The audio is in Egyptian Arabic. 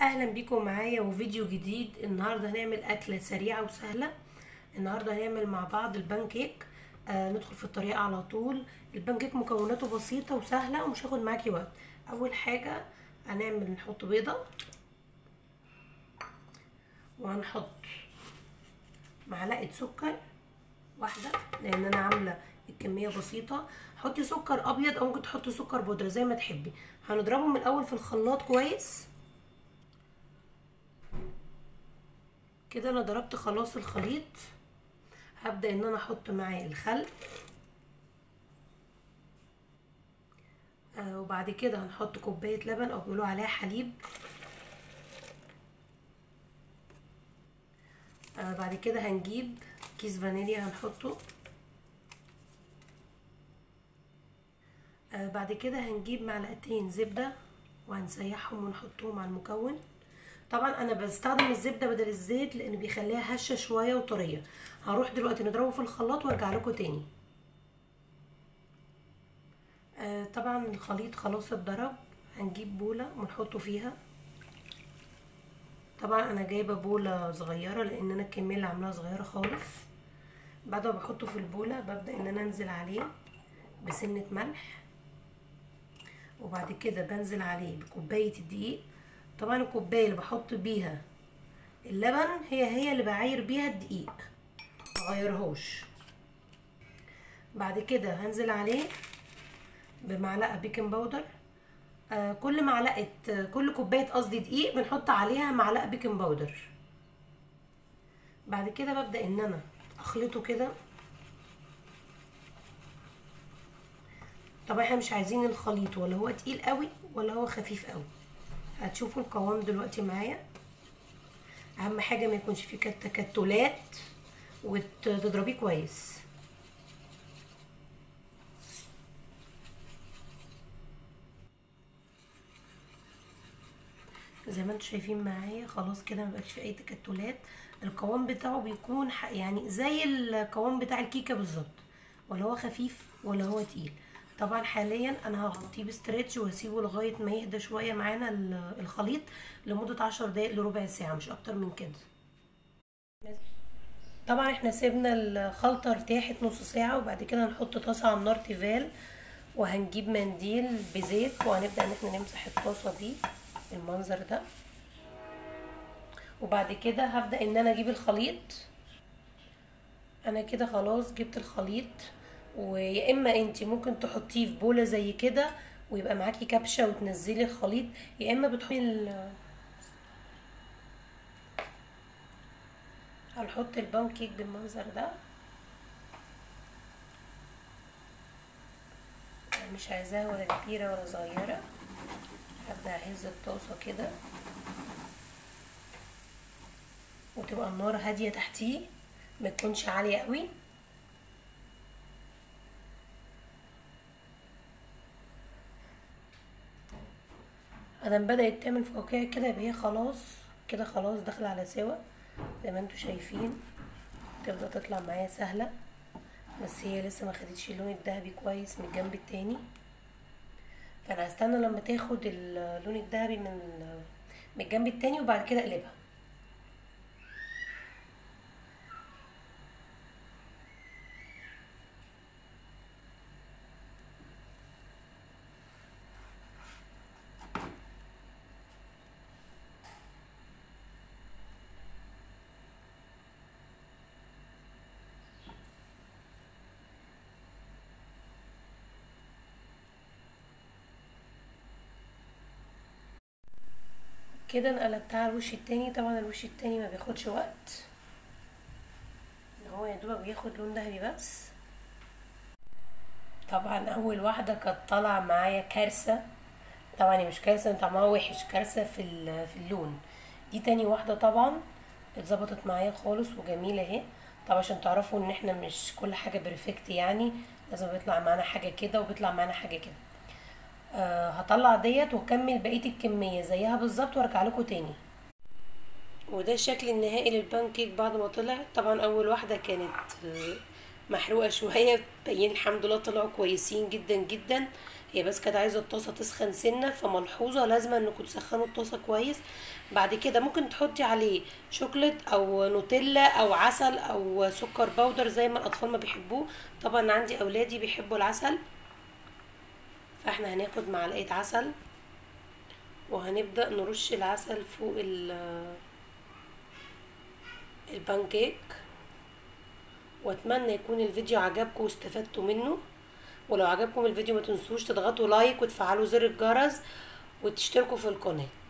اهلا بيكم معايا وفيديو جديد النهارده هنعمل اكله سريعه وسهله النهارده هنعمل مع بعض البانكيك آه ندخل في الطريقه على طول البانكيك مكوناته بسيطه وسهله ومش هاخد معاكي وقت اول حاجه هنعمل نحط بيضه وهنحط معلقه سكر واحده لان انا عامله الكميه بسيطه حطي سكر ابيض او ممكن تحطي سكر بودره زي ما تحبي هنضربهم الاول في الخلاط كويس كده انا ضربت خلاص الخليط هبدا ان انا احط معاه الخل آه وبعد كده هنحط كوبايه لبن او بيقولوا عليها حليب آه بعد كده هنجيب كيس فانيليا هنحطه آه بعد كده هنجيب معلقتين زبده وهنسيحهم ونحطهم على المكون طبعا انا بستخدم الزبده بدل الزيت لان بيخليها هشه شويه وطريه هروح دلوقتي نضربه في الخلاط وارجع لكم تاني آه طبعا الخليط خلاص اتضرب هنجيب بوله ونحطه فيها طبعا انا جايبه بوله صغيره لان انا الكميه اللي عاملاها صغيره خالص بعد ما بحطه في البوله ببدا ان انا انزل عليه بسنه ملح وبعد كده بنزل عليه بكوبايه الدقيق طبعا الكوبايه اللي بحط بيها اللبن هي هي اللي بعاير بيها الدقيق مغيرهوش بعد كده هنزل عليه بمعلقه بيكنج باودر آه كل معلقه آه كل كوبايه قصدي دقيق بنحط عليها معلقه بيكنج باودر بعد كده ببدا ان انا اخلطه كده طبعا احنا مش عايزين الخليط ولا هو تقيل قوي ولا هو خفيف قوي هتشوفوا القوام دلوقتي معايا اهم حاجه ما يكونش فيه تكتلات وتضربيه كويس زي ما انتم شايفين معايا خلاص كده مبقاش فيه اي تكتلات القوام بتاعه بيكون يعني زي القوام بتاع الكيكه بالظبط ولا هو خفيف ولا هو تقيل طبعا حاليا انا هغطيه بستريتش واسيبه لغايه ما يهدى شويه معانا الخليط لمده عشر دقايق لربع ساعه مش اكتر من كده طبعا احنا سيبنا الخلطه ارتاحت نص ساعه وبعد كده هنحط طاسه على النار تيفال وهنجيب منديل بزيت وهنبدا ان احنا نمسح الطاسه دي بالمنظر ده وبعد كده هبدا ان انا اجيب الخليط انا كده خلاص جبت الخليط ويا اما انت ممكن تحطيه في بوله زي كده ويبقى معاكي كبشه وتنزلي الخليط يا اما بتحطي ال... هنحط البانكيك بالمنظر ده مش عايزاها ولا كبيره ولا صغيره هبدا اهز الطاسه كده وتبقى النار هاديه تحتيه ما تكونش عاليه قوي ادم بدات تعمل فقاقيع كده يبقى هي خلاص كده خلاص داخله على سوا زي ما انتم شايفين تبدا تطلع معايا سهله بس هي لسه ما خدتش اللون الذهبي كويس من الجنب التاني فانا هستنى لما تاخد اللون الذهبي من من الجنب التاني وبعد كده اقلبها كده انا قلبتها على الوش التاني طبعا الوش التاني ما بياخدش وقت ان هو يا دوبك بياخد لون دهبي بس طبعا اول واحده كانت طالعه معايا كارثه طبعا هي مش كارثه طعمها وحش كارثه في في اللون دي تاني واحده طبعا اتظبطت معايا خالص وجميله اهي طبعا عشان تعرفوا ان احنا مش كل حاجه بيرفكت يعني لازم بيطلع معانا حاجه كده وبيطلع معانا حاجه كده آه هطلع ديت واكمل بقيه الكميه زيها بالظبط وارجع لكم تاني وده الشكل النهائي للبانكيك بعد ما طلع طبعا اول واحده كانت محروقه شويه باين الحمد لله طلعوا كويسين جدا جدا هي بس كانت عايزه الطاسه تسخن سنه فملحوظه لازم انكم تسخنوا الطاسه كويس بعد كده ممكن تحطي عليه شوكليت او نوتيلا او عسل او سكر باودر زي ما الاطفال ما بيحبوه طبعا عندي اولادي بيحبوا العسل فاحنا هناخد معلقه عسل وهنبدا نرش العسل فوق البانكيك واتمنى يكون الفيديو عجبكم واستفدتوا منه ولو عجبكم الفيديو ما تنسوش تضغطوا لايك وتفعلوا زر الجرس وتشتركوا في القناه